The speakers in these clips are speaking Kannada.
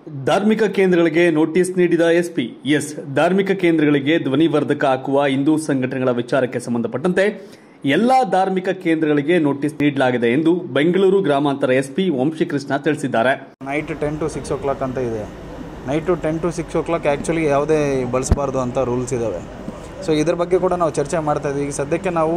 ಧಾರ್ಮಿಕ ಕೇಂದ್ರಗಳಿಗೆ ನೋಟಿಸ್ ನೀಡಿದ ಎಸ್ಪಿ ಎಸ್ ಧಾರ್ಮಿಕ ಕೇಂದ್ರಗಳಿಗೆ ಧ್ವನಿವರ್ಧಕ ಹಾಕುವ ಹಿಂದೂ ಸಂಘಟನೆಗಳ ವಿಚಾರಕ್ಕೆ ಸಂಬಂಧಪಟ್ಟಂತೆ ಎಲ್ಲಾ ಧಾರ್ಮಿಕ ಕೇಂದ್ರಗಳಿಗೆ ನೋಟಿಸ್ ನೀಡಲಾಗಿದೆ ಎಂದು ಬೆಂಗಳೂರು ಗ್ರಾಮಾಂತರ ಎಸ್ಪಿ ವಂಶೀಕೃಷ್ಣ ತಿಳಿಸಿದ್ದಾರೆ night ten to six o'clock ಅಂತ ಇದೆ night ten to six o'clock actually ಯಾವುದೇ ಬಳಸಬಾರ್ದು ಅಂತ ರೂಲ್ಸ್ ಇದ್ದಾವೆ ಸೊ ಇದ್ರ ಬಗ್ಗೆ ಕೂಡ ನಾವು ಚರ್ಚೆ ಮಾಡ್ತಾ ಇದ್ದೀವಿ ಈಗ ಸದ್ಯಕ್ಕೆ ನಾವು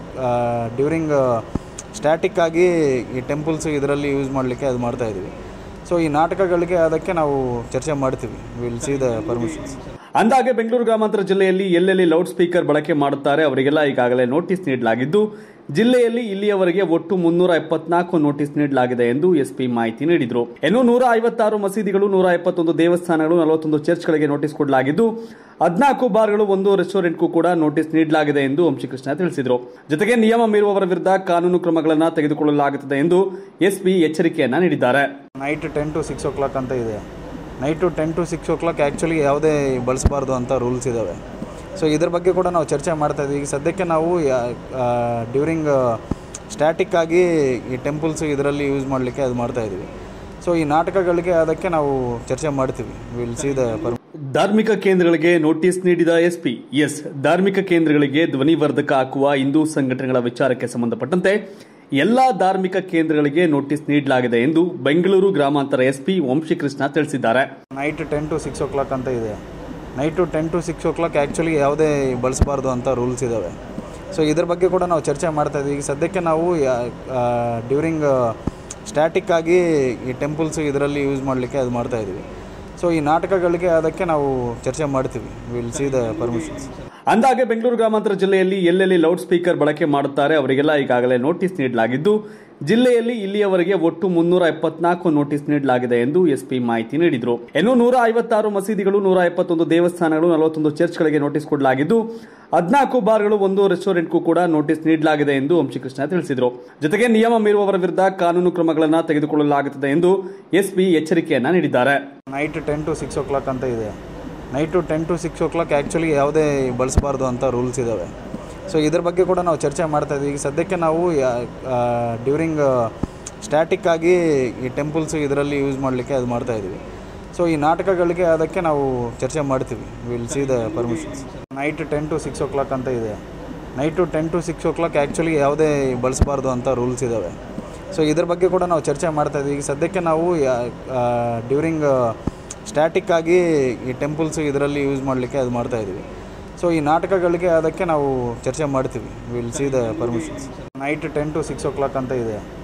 ಡ್ಯೂರಿಂಗ್ ಸ್ಟ್ಯಾಟಿಕ್ ಆಗಿ ಈ ಟೆಂಪಲ್ಸ್ ಇದರಲ್ಲಿ ಯೂಸ್ ಮಾಡಲಿಕ್ಕೆ ಅದು ಮಾಡ್ತಾ ಇದ್ದೀವಿ ಸೊ ಈ ನಾಟಕಗಳಿಗೆ ಅದಕ್ಕೆ ನಾವು ಚರ್ಚೆ ಮಾಡ್ತೀವಿ ವಿಲ್ ಸಿ ದ ಪರ್ಮಿಷನ್ಸ್ ಅಂದಾಗೆ ಬೆಂಗಳೂರು ಗ್ರಾಮಾಂತರ ಜಿಲ್ಲೆಯಲ್ಲಿ ಎಲ್ಲೆಲ್ಲಿ ಲೌಡ್ ಸ್ಪೀಕರ್ ಬಳಕೆ ಮಾಡುತ್ತಾರೆ ಅವರಿಗೆಲ್ಲ ಈಗಾಗಲೇ ನೋಟಿಸ್ ನೀಡಲಾಗಿದ್ದು ಜಿಲ್ಲೆಯಲ್ಲಿ ಇಲ್ಲಿಯವರೆಗೆ ಒಟ್ಟು ಮುನ್ನೂರ ಎಪ್ಪತ್ನಾಲ್ಕು ನೋಟಿಸ್ ನೀಡಲಾಗಿದೆ ಎಂದು ಎಸ್ಪಿ ಮಾಹಿತಿ ನೀಡಿದರು ಇನ್ನು ನೂರ ಐವತ್ತಾರು ಮಸೀದಿಗಳು ನೂರ ಎಪ್ಪತ್ತೊಂದು ದೇವಸ್ಥಾನಗಳು ನಲವತ್ತೊಂದು ಚರ್ಚ್ಗಳಿಗೆ ನೋಟಿಸ್ ಕೊಡಲಾಗಿದ್ದು ಹದಿನಾಲ್ಕು ಬಾರ್ಗಳು ಒಂದು ರೆಸ್ಟೋರೆಂಟ್ಗೂ ಕೂಡ ನೋಟಿಸ್ ನೀಡಲಾಗಿದೆ ಎಂದು ವಂಶೀಕೃಷ್ಣ ತಿಳಿಸಿದರು ಜೊತೆಗೆ ನಿಯಮ ಮೀರುವವರ ವಿರುದ್ಧ ಕಾನೂನು ಕ್ರಮಗಳನ್ನು ತೆಗೆದುಕೊಳ್ಳಲಾಗುತ್ತದೆ ಎಂದು ಎಸ್ಪಿ ಎಚ್ಚರಿಕೆಯನ್ನ ನೀಡಿದ್ದಾರೆ night ten to six o'clock ಅಂತ ಇದೆ night ten to six o'clock actually ಯಾವುದೇ ಬಳಸಬಾರ್ದು ಅಂತ ರೂಲ್ಸ್ ಇದ್ದಾವೆ ಸೊ ಇದ್ರ ಬಗ್ಗೆ ಕೂಡ ನಾವು ಚರ್ಚೆ ಮಾಡ್ತಾ ಇದ್ದೀವಿ ಈಗ ಸದ್ಯಕ್ಕೆ ನಾವು ಡ್ಯೂರಿಂಗ್ ಸ್ಟ್ಯಾಟಿಕ್ ಆಗಿ ಈ ಟೆಂಪಲ್ಸ್ ಇದರಲ್ಲಿ ಯೂಸ್ ಮಾಡಲಿಕ್ಕೆ ಅದು ಮಾಡ್ತಾ ಇದ್ದೀವಿ ಸೊ ಈ ನಾಟಕಗಳಿಗೆ ಅದಕ್ಕೆ ನಾವು ಚರ್ಚೆ ಮಾಡ್ತೀವಿ ವಿಲ್ ಸಿ ದ ಪರ್ ಧಾರ್ಮಿಕ ಕೇಂದ್ರಗಳಿಗೆ ನೋಟಿಸ್ ನೀಡಿದ ಎಸ್ಪಿ ಎಸ್ ಧಾರ್ಮಿಕ ಕೇಂದ್ರಗಳಿಗೆ ಧ್ವನಿವರ್ಧಕ ಹಾಕುವ ಹಿಂದೂ ಸಂಘಟನೆಗಳ ವಿಚಾರಕ್ಕೆ ಸಂಬಂಧಪಟ್ಟಂತೆ ಎಲ್ಲಾ ಧಾರ್ಮಿಕ ಕೇಂದ್ರಗಳಿಗೆ ನೋಟಿಸ್ ನೀಡಲಾಗಿದೆ ಎಂದು ಬೆಂಗಳೂರು ಗ್ರಾಮಾಂತರ ಎಸ್ಪಿ ವಂಶೀಕೃಷ್ಣ ತಿಳಿಸಿದ್ದಾರೆ night ten to six o'clock ಅಂತ ಇದೆ night ten to six o'clock actually ಯಾವುದೇ ಬಳಸಬಾರ್ದು ಅಂತ ರೂಲ್ಸ್ ಇದ್ದಾವೆ ಸೊ ಇದ್ರ ಬಗ್ಗೆ ಕೂಡ ನಾವು ಚರ್ಚೆ ಮಾಡ್ತಾ ಇದ್ದೀವಿ ಈಗ ಸದ್ಯಕ್ಕೆ ನಾವು ಡ್ಯೂರಿಂಗ್ ಸ್ಟ್ಯಾಟಿಕ್ ಆಗಿ ಈ ಟೆಂಪಲ್ಸ್ ಇದರಲ್ಲಿ ಯೂಸ್ ಮಾಡಲಿಕ್ಕೆ ಅದು ಮಾಡ್ತಾ ಇದ್ದೀವಿ ಸೊ ಈ ನಾಟಕಗಳಿಗೆ ಅದಕ್ಕೆ ನಾವು ಚರ್ಚೆ ಮಾಡ್ತೀವಿ ವಿಲ್ ಸಿ ದ ಪರ್ಮಿಷನ್ಸ್ ಅಂದಾಗೆ ಬೆಂಗಳೂರು ಗ್ರಾಮಾಂತರ ಜಿಲ್ಲೆಯಲ್ಲಿ ಎಲ್ಲೆಲ್ಲಿ ಲೌಡ್ ಸ್ಪೀಕರ್ ಬಳಕೆ ಮಾಡುತ್ತಾರೆ ಅವರಿಗೆಲ್ಲ ಈಗಾಗಲೇ ನೋಟಿಸ್ ನೀಡಲಾಗಿದ್ದು ಜಿಲ್ಲೆಯಲ್ಲಿ ಇಲ್ಲಿಯವರೆಗೆ ಒಟ್ಟು ಮುನ್ನೂರ ಎಪ್ಪತ್ನಾಲ್ಕು ನೋಟಿಸ್ ನೀಡಲಾಗಿದೆ ಎಂದು ಎಸ್ಪಿ ಮಾಹಿತಿ ನೀಡಿದರು ಇನ್ನು ನೂರ ಐವತ್ತಾರು ಮಸೀದಿಗಳು ನೂರ ಎಪ್ಪತ್ತೊಂದು ದೇವಸ್ಥಾನಗಳು ನಲವತ್ತೊಂದು ಚರ್ಚ್ಗಳಿಗೆ ನೋಟಿಸ್ ಕೊಡಲಾಗಿದ್ದು ಹದಿನಾಲ್ಕು ಬಾರ್ಗಳು ಒಂದು ರೆಸ್ಟೋರೆಂಟ್ಗೂ ಕೂಡ ನೋಟಿಸ್ ನೀಡಲಾಗಿದೆ ಎಂದು ವಂಶೀಕೃಷ್ಣ ತಿಳಿಸಿದರು ಜೊತೆಗೆ ನಿಯಮ ಮೀರುವವರ ವಿರುದ್ಧ ಕಾನೂನು ಕ್ರಮಗಳನ್ನು ತೆಗೆದುಕೊಳ್ಳಲಾಗುತ್ತದೆ ಎಂದು ಎಸ್ಪಿ ಎಚ್ಚರಿಕೆಯನ್ನ ನೀಡಿದ್ದಾರೆ night ten to six o'clock ಅಂತ ಇದೆ night ten to six o'clock actually ಯಾವುದೇ ಬಳಸಬಾರ್ದು ಅಂತ ರೂಲ್ಸ್ ಇದ್ದಾವೆ ಸೊ ಇದ್ರ ಬಗ್ಗೆ ಕೂಡ ನಾವು ಚರ್ಚೆ ಮಾಡ್ತಾ ಇದ್ದೀವಿ ಈಗ ಸದ್ಯಕ್ಕೆ ನಾವು ಡ್ಯೂರಿಂಗ್ ಸ್ಟ್ಯಾಟಿಕ್ ಆಗಿ ಈ ಟೆಂಪಲ್ಸ್ ಇದರಲ್ಲಿ ಯೂಸ್ ಮಾಡಲಿಕ್ಕೆ ಅದು ಮಾಡ್ತಾ ಇದ್ದೀವಿ ಸೊ ಈ ನಾಟಕಗಳಿಗೆ ಅದಕ್ಕೆ ನಾವು ಚರ್ಚೆ ಮಾಡ್ತೀವಿ will see the permissions night ten to six o'clock ಅಂತ ಇದೆ night ten to six o'clock actually ಯಾವುದೇ ಬಳಸಬಾರ್ದು ಅಂತ ರೂಲ್ಸ್ ಇದ್ದಾವೆ ಸೊ ಇದ್ರ ಬಗ್ಗೆ ಕೂಡ ನಾವು ಚರ್ಚೆ ಮಾಡ್ತೀವಿ ವಿಲ್ ಸಿ ದ ಪರ್ಮಿಷನ್ಸ್ ಅಂದಾಗೆ ಬೆಂಗಳೂರು ಗ್ರಾಮಾಂತರ ಜಿಲ್ಲೆಯಲ್ಲಿ ಎಲ್ಲೆಲ್ಲಿ ಲೌಡ್ ಸ್ಪೀಕರ್ ಬಳಕೆ ಮಾಡುತ್ತಾರೆ ಅವರಿಗೆಲ್ಲ ಈಗಾಗಲೇ ನೋಟಿಸ್ ನೀಡಲಾಗಿದ್ದು ಜಿಲ್ಲೆಯಲ್ಲಿ ಇಲ್ಲಿಯವರೆಗೆ ಒಟ್ಟು ಮುನ್ನೂರ ಎಪ್ಪತ್ನಾಲ್ಕು ನೋಟಿಸ್ ನೀಡಲಾಗಿದೆ ಎಂದು ಎಸ್ಪಿ ಮಾಹಿತಿ ನೀಡಿದರು ಇನ್ನು ನೂರ ಐವತ್ತಾರು ಮಸೀದಿಗಳು ನೂರ ಎಪ್ಪತ್ತೊಂದು ದೇವಸ್ಥಾನಗಳು ನಲವತ್ತೊಂದು ಚರ್ಚ್ಗಳಿಗೆ ನೋಟಿಸ್ ಕೊಡಲಾಗಿದ್ದು ಹದಿನಾಲ್ಕು ಬಾರ್ಗಳು ಒಂದು ರೆಸ್ಟೋರೆಂಟ್ಗೂ ಕೂಡ ನೋಟಿಸ್ ನೀಡಲಾಗಿದೆ ಎಂದು SP night ten to six o'clock actually ಯಾವುದೇ ಬಳಸಬಾರ್ದು ಅಂತ ರೂಲ್ಸ್ ಇದ್ದಾವೆ ಸೊ ಇದ್ರ ಬಗ್ಗೆ ಕೂಡ ನಾವು ಚರ್ಚೆ ಮಾಡ್ತಾ ಇದ್ದೀವಿ ಈಗ ಸದ್ಯಕ್ಕೆ ನಾವು ಡ್ಯೂರಿಂಗ್ ಸ್ಟ್ಯಾಟಿಕ್ ಆಗಿ ಈ ಟೆಂಪಲ್ಸ್ ಇದರಲ್ಲಿ ಯೂಸ್ ಮಾಡಲಿಕ್ಕೆ ಅದು ಮಾಡ್ತಾ ಇದ್ದೀವಿ ಸೊ ಈ ನಾಟಕಗಳಿಗೆ ಅದಕ್ಕೆ ನಾವು ಚರ್ಚೆ ಮಾಡ್ತೀವಿ will see the permissions night ten to six o'clock ಅಂತ ಇದೆ